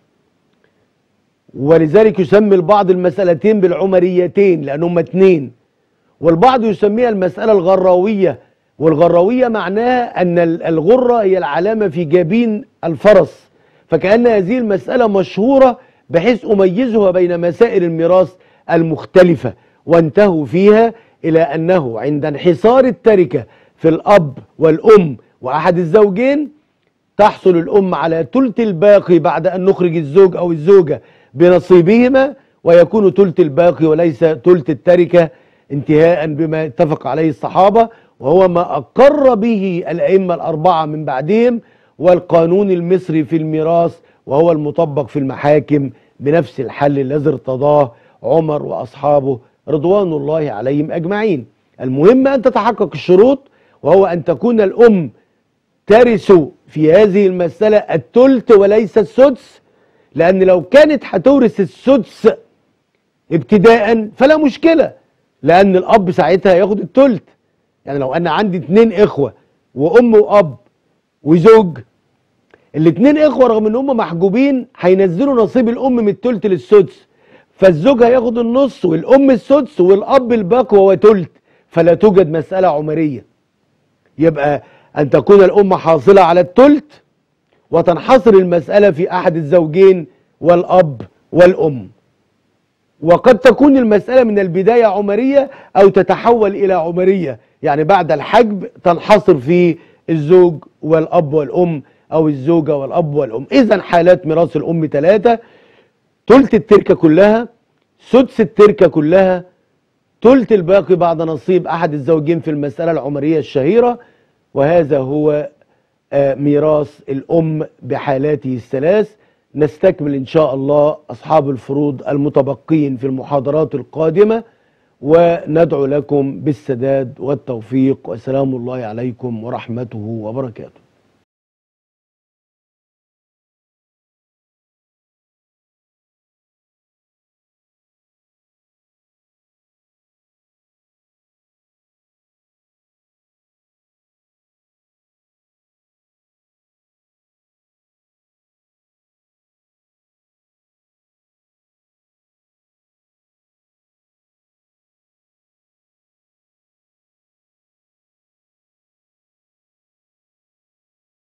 Speaker 1: ولذلك يسمي البعض المسألتين بالعمريتين لأنهم اتنين والبعض يسميها المسألة الغراوية والغراوية معناها أن الغرة هي العلامة في جبين الفرس فكأن هذه المسألة مشهورة بحيث أميزها بين مسائل الميراث المختلفة وانتهوا فيها إلى أنه عند انحصار التركة في الأب والأم وأحد الزوجين تحصل الأم على تلت الباقي بعد أن نخرج الزوج أو الزوجة بنصيبهما ويكون تلت الباقي وليس تلت التركة انتهاء بما اتفق عليه الصحابة وهو ما أقر به الأئمة الأربعة من بعدهم والقانون المصري في الميراث وهو المطبق في المحاكم بنفس الحل الذي ارتضاه عمر وأصحابه رضوان الله عليهم أجمعين المهم أن تتحقق الشروط وهو أن تكون الأم ترث في هذه المسألة التلت وليس السدس لأن لو كانت هتورث السدس ابتداء فلا مشكلة لأن الأب ساعتها ياخد التلت يعني لو أنا عندي اتنين إخوة وأم وأب وزوج الاتنين إخوة رغم إن هم محجوبين هينزلوا نصيب الأم من التلت للسدس فالزوج هياخد النص والأم السدس والأب الباقي وهو تلت فلا توجد مسألة عمرية يبقى أن تكون الأم حاصلة على التلت وتنحصر المسألة في أحد الزوجين والأب والأم وقد تكون المسألة من البداية عمرية أو تتحول إلى عمرية يعني بعد الحجب تنحصر في الزوج والأب والأم أو الزوجة والأب والأم إذا حالات ميراث الأم ثلاثة تلت التركة كلها سدس التركة كلها تلت الباقي بعد نصيب أحد الزوجين في المسألة العمرية الشهيرة وهذا هو ميراث الأم بحالاته الثلاث نستكمل إن شاء الله أصحاب الفروض المتبقين في المحاضرات القادمة وندعو لكم بالسداد والتوفيق وسلام الله عليكم ورحمته وبركاته